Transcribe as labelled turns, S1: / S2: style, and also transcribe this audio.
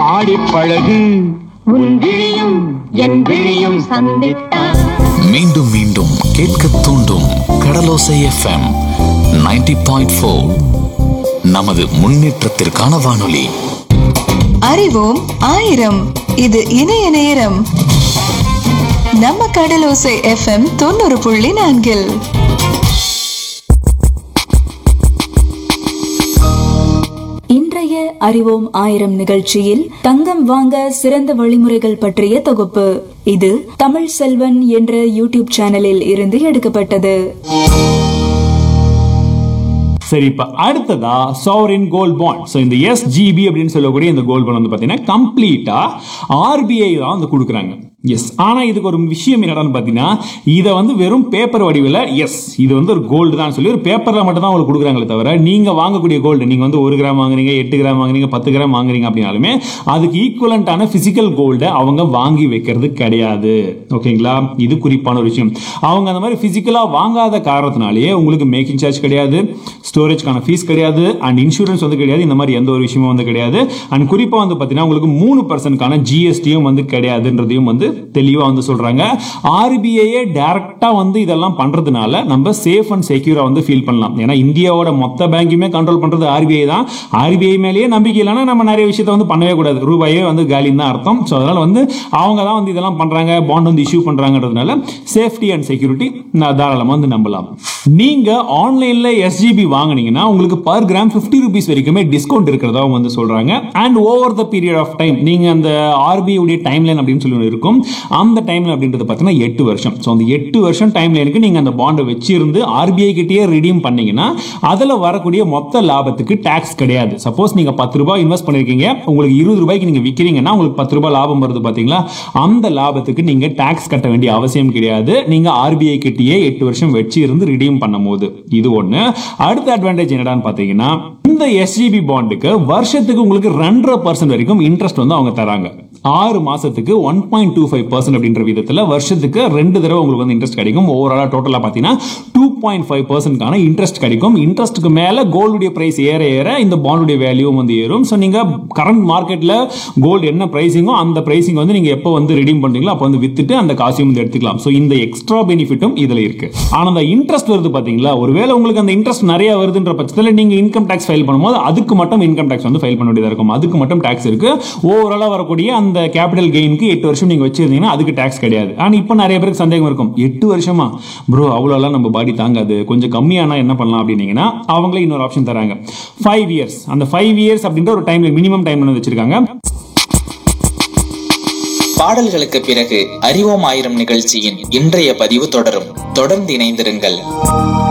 S1: பாடி பழகு
S2: உன் விழியும் என் விழியும் சந்தித்தார்
S3: மீண்டும் மீண்டும் கேட்க தூண்டும் கடலோசை எஃப்எம் 90.4 பாயிண்ட் ஃபோர் நமது முன்னேற்றத்திற்கான வானொலி
S4: அறிவோம் ஆயிரம் இது இணைய நேரம் நம்ம கடலோசை எஃப்எம் தொண்ணூறு புள்ளி நான்கில்
S5: இன்றைய அறிவோம் ஆயிரம் நிகழ்ச்சியில் தங்கம் வாங்க சிறந்த வழிமுறைகள் பற்றிய தொகுப்பு இது தமிழ் செல்வன் என்ற யூடியூப் சேனலில் இருந்து எடுக்கப்பட்டது
S1: சரி இப்ப அடுத்ததா சாவரின் கோல்ட் பாண்ட் ஸோ இந்த எஸ்ஜிபி அப்படின்னு சொல்லக்கூடிய இந்த கோல்ட் பாண்ட் வந்து பார்த்தீங்கன்னா கம்ப்ளீட்டா ஆர்பிஐ தான் வந்து கொடுக்குறாங்க எஸ் ஆனா இதுக்கு ஒரு விஷயம் என்னடான்னு பார்த்தீங்கன்னா இதை வந்து வெறும் பேப்பர் வடிவில் எஸ் இது வந்து ஒரு கோல்டு தான் சொல்லி ஒரு பேப்பரில் மட்டும் தான் உங்களுக்கு கொடுக்குறாங்களே தவிர நீங்க வாங்கக்கூடிய கோல்டு நீங்க வந்து ஒரு கிராம் வாங்குறீங்க எட்டு கிராம் வாங்குறீங்க பத்து கிராம் வாங்குறீங்க அப்படின்னாலுமே அதுக்கு ஈக்குவலண்டான பிசிக்கல் கோல்டை அவங்க வாங்கி வைக்கிறது கிடையாது ஓகேங்களா இது குறிப்பான ஒரு விஷயம் அவங்க அந்த மாதிரி பிசிக்கலாக வாங்காத காரணத்தினாலேயே உங்களுக்கு மேக்கிங் சார்ஜ் கிடையாது ஸ்டோரேஜ்க்கான ஃபீஸ் கிடையாது அண்ட் இன்சூரன்ஸ் வந்து கிடையாது இந்த மாதிரி எந்த ஒரு விஷயமும் வந்து கிடையாது அண்ட் குறிப்பாக வந்து பார்த்தீங்கன்னா உங்களுக்கு மூணு பர்சன்ட்கான ஜிஎஸ்டியும் வந்து கிடையாதுன்றதையும் வந்து தெளிவாக வந்து சொல்கிறாங்க ஆர்பிஐயே டேரெக்டாக வந்து இதெல்லாம் பண்ணுறதுனால நம்ம சேஃப் அண்ட் செக்யூராக வந்து ஃபீல் பண்ணலாம் ஏன்னா இந்தியாவோட மொத்த பேங்கையுமே கண்ட்ரோல் பண்ணுறது ஆர்பிஐ தான் ஆர்பிஐ மேலேயே நம்பிக்கை இல்லைன்னா நம்ம நிறைய விஷயத்தை வந்து பண்ணவே கூடாது ரூபாயே வந்து காலின்னு தான் அர்த்தம் ஸோ அதனால் வந்து அவங்க தான் வந்து இதெல்லாம் பண்ணுறாங்க பாண்ட் வந்து இஷ்யூ பண்ணுறாங்கன்றதுனால சேஃப்டி அண்ட் செக்யூரிட்டி நான் தாராளமாக வந்து நம்பலாம் நீங்கள் ஆன்லைனில் எஸ்ஜிபி வாங்குனீங்கன்னா உங்களுக்கு பர் கிராம் ஃபிஃப்டி ருபீஸ் வரைக்குமே டிஸ்கவுண்ட் இருக்கிறதா அவங்க வந்து சொல்கிறாங்க and over the period of time நீங்கள் அந்த ஆர்பிஐ உடைய டைம் லைன் அப்படின்னு சொல்லி ஒன்று இருக்கும் அந்த டைம் அப்படின்றது பார்த்தீங்கன்னா எட்டு வருஷம் ஸோ அந்த எட்டு வருஷம் டைம் லைனுக்கு நீங்கள் அந்த பாண்டை வச்சிருந்து ஆர்பிஐ கிட்டேயே ரிடீம் பண்ணீங்கன்னா அதில் வரக்கூடிய மொத்த லாபத்துக்கு டாக்ஸ் கிடையாது சப்போஸ் நீங்கள் பத்து ரூபாய் இன்வெஸ்ட் பண்ணிருக்கீங்க உங்களுக்கு இருபது ரூபாய்க்கு நீங்கள் விற்கிறீங்கன்னா உங்களுக்கு பத்து ரூபாய் லாபம் வருது பார்த்தீங்களா அந்த லாபத்துக்கு நீங்கள் டாக்ஸ் கட்ட வேண்டிய அவசியம் கிடையாது நீங்கள் ஆர்பிஐ கிட்டேயே எட்டு வருஷம் வச்சு இருந்து ரிடீம் பண்ணும் போது இது ஒன்று அடுத்த அட்வான்டேஜ் என்னடான்னு பார்த்தீங்கன்னா இந்த எஸ்ஜிபி பாண்டுக்கு வருஷத்துக்கு உங்களுக்கு ரெண்டரை பர்சன்ட் வரைக்கும் இன்ட்ரெஸ்ட் வந்து அவங்க தராங்க ஆறு மாசத்துக்கு one point two five percent அப்படின்ற விதத்தில் வருஷத்துக்கு ரெண்டு தடவை உங்களுக்கு வந்து இன்ட்ரெஸ்ட் கிடைக்கும் ஓவராலாக டோட்டலாக பார்த்தீங்கன்னா டூ பாயிண்ட் ஃபைவ் பர்சன்ட்கான இன்ட்ரெஸ்ட் கிடைக்கும் இன்ட்ரெஸ்ட்டுக்கு மேலே கோல்டுடைய பிரைஸ் ஏற ஏற இந்த பாண்டுடைய வேல்யூவும் வந்து ஏறும் ஸோ நீங்கள் கரண்ட் மார்க்கெட்டில் கோல்டு என்ன ப்ரைஸிங்கோ அந்த ப்ரைஸிங் வந்து நீங்கள் எப்போ வந்து ரிடீம் பண்ணுறீங்களோ அப்போ வந்து வித்துட்டு அந்த காசையும் வந்து எடுத்துக்கலாம் ஸோ இந்த எக்ஸ்ட்ரா பெனிஃபிட்டும் இதில் இருக்கு ஆனால் அந்த இன்ட்ரெஸ்ட் வருது பார்த்தீங்களா ஒருவேளை உங்களுக்கு அந்த இன்ட்ரெஸ்ட் நிறைய வருதுன்ற பட்சத்தில் நீங்கள் இன்கம் டேக்ஸ் ஃபைல் பண்ணும்போது அதுக்கு மட்டும் இன்கம் டேக்ஸ் வந்து ஃபைல் பண்ண வேண்டியதாக இருக்கும் அதுக்கு மட்டும் டேக்ஸ் இருக்கு ஓவராலாக வரக்கூடிய அந்த கேபிட்டல் கெயினுக்கு எட்டு வருஷம் நீங்கள் வச்சிருந்தீங்கன்னா அதுக்கு டேக்ஸ் கிடையாது ஆனால் இப்போ நிறைய பேருக்கு சந்தேகம் இருக்கும் எட்டு வருஷமா ப்ரோ அவ்வளோலாம் நம்ம பாடி தாங்காது கொஞ்சம் கம்மியானா என்ன பண்ணலாம் அப்படின்னீங்கன்னா அவங்களே இன்னொரு ஆப்ஷன் தராங்க ஃபைவ் இயர்ஸ் அந்த ஃபைவ் இயர்ஸ் அப்படின்ற ஒரு டைம் மினிமம் டைம் வந்து வச்சிருக்காங்க
S6: பாடல்களுக்கு பிறகு அறிவோம் ஆயிரம் நிகழ்ச்சியின் இன்றைய பதிவு தொடரும் தொடர்ந்து இணைந்திருங்கள்